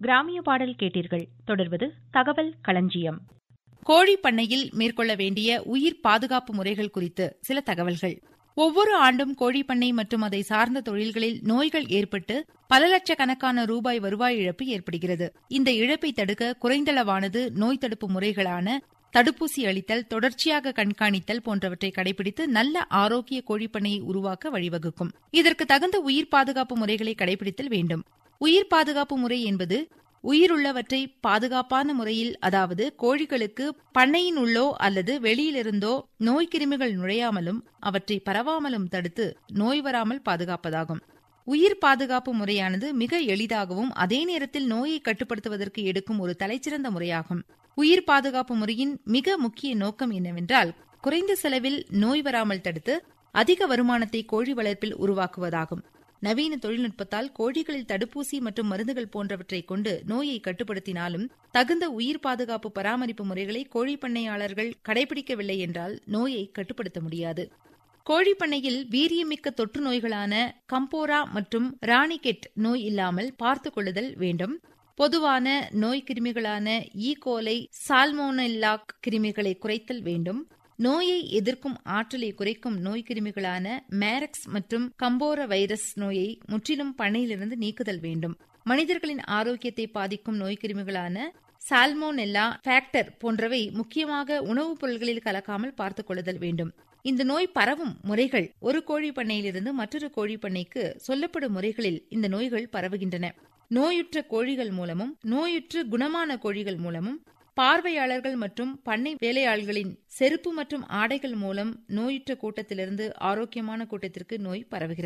கிராமிய பாடல் கேட்டீர்கள் தொடர்வது தகவல் களஞ்சியம் கோழி பண்ணையில் மேற்கொள்ள வேண்டிய உயிர் பாதுகாப்பு முறைகள் குறித்து சில தகவல்கள் ஒவ்வொரு ஆண்டும் கோழிப்பண்ணை மற்றும் அதை சார்ந்த தொழில்களில் நோய்கள் ஏற்பட்டு பல லட்சக்கணக்கான ரூபாய் வருவாய் இழப்பு ஏற்படுகிறது இந்த இழப்பை தடுக்க குறைந்தளவானது நோய் தடுப்பு முறைகளான தடுப்பூசி அளித்தல் தொடர்ச்சியாக கண்காணித்தல் போன்றவற்றை கடைபிடித்து நல்ல ஆரோக்கிய கோழிப்பண்ணையை உருவாக்க வழிவகுக்கும் இதற்கு தகுந்த உயிர் பாதுகாப்பு முறைகளை கடைபிடித்தல் வேண்டும் உயிர் பாதுகாப்பு முறை என்பது உயிருள்ளவற்றை பாதுகாப்பான முறையில் அதாவது கோழிகளுக்கு பண்ணையின் உள்ளோ அல்லது வெளியிலிருந்தோ நோய்க்கிருமிகள் நுழையாமலும் அவற்றை பரவாமலும் தடுத்து நோய் வராமல் பாதுகாப்பதாகும் உயிர் பாதுகாப்பு முறையானது மிக எளிதாகவும் அதே நேரத்தில் நோயை கட்டுப்படுத்துவதற்கு எடுக்கும் ஒரு தலைச்சிறந்த முறையாகும் உயிர் பாதுகாப்பு முறையின் மிக முக்கிய நோக்கம் என்னவென்றால் குறைந்த செலவில் நோய் வராமல் தடுத்து அதிக வருமானத்தை கோழி வளர்ப்பில் உருவாக்குவதாகும் நவீன தொழில்நுட்பத்தால் கோழிகளில் தடுப்பூசி மற்றும் மருந்துகள் போன்றவற்றை கொண்டு நோயை கட்டுப்படுத்தினாலும் தகுந்த உயிர் பாதுகாப்பு பராமரிப்பு முறைகளை கோழி பண்ணையாளர்கள் கடைபிடிக்கவில்லை என்றால் நோயை கட்டுப்படுத்த முடியாது கோழிப்பண்ணையில் வீரியமிக்க தொற்று நோய்களான கம்போரா மற்றும் ராணிகெட் நோய் இல்லாமல் பார்த்துக் கொள்ளுதல் வேண்டும் பொதுவான நோய் கிருமிகளான ஈகோலை சால்மோனெல்லா கிருமிகளை குறைத்தல் வேண்டும் நோயை எதிர்க்கும் ஆற்றலை குறைக்கும் நோய் கிருமிகளான மேரக்ஸ் மற்றும் கம்போர வைரஸ் நோயை முற்றிலும் பண்ணையிலிருந்து நீக்குதல் வேண்டும் மனிதர்களின் ஆரோக்கியத்தை பாதிக்கும் நோய் கிருமிகளான சால்மோனெல்லா ஃபேக்டர் போன்றவை முக்கியமாக உணவுப் பொருள்களில் கலக்காமல் பார்த்துக் கொள்ளுதல் வேண்டும் இந்த நோய் பரவும் முறைகள் ஒரு கோழி பண்ணையிலிருந்து மற்றொரு கோழி பண்ணைக்கு சொல்லப்படும் முறைகளில் இந்த நோய்கள் பரவுகின்றன நோயுற்ற கோழிகள் மூலமும் நோயுற்று குணமான கோழிகள் மூலமும் பார்வையாளர்கள் மற்றும் பண்ணை வேலையாள்களின் செருப்பு மற்றும் ஆடைகள் மூலம் நோயுற்ற கூட்டத்திலிருந்து ஆரோக்கியமான கூட்டத்திற்கு நோய் பரவுகிறது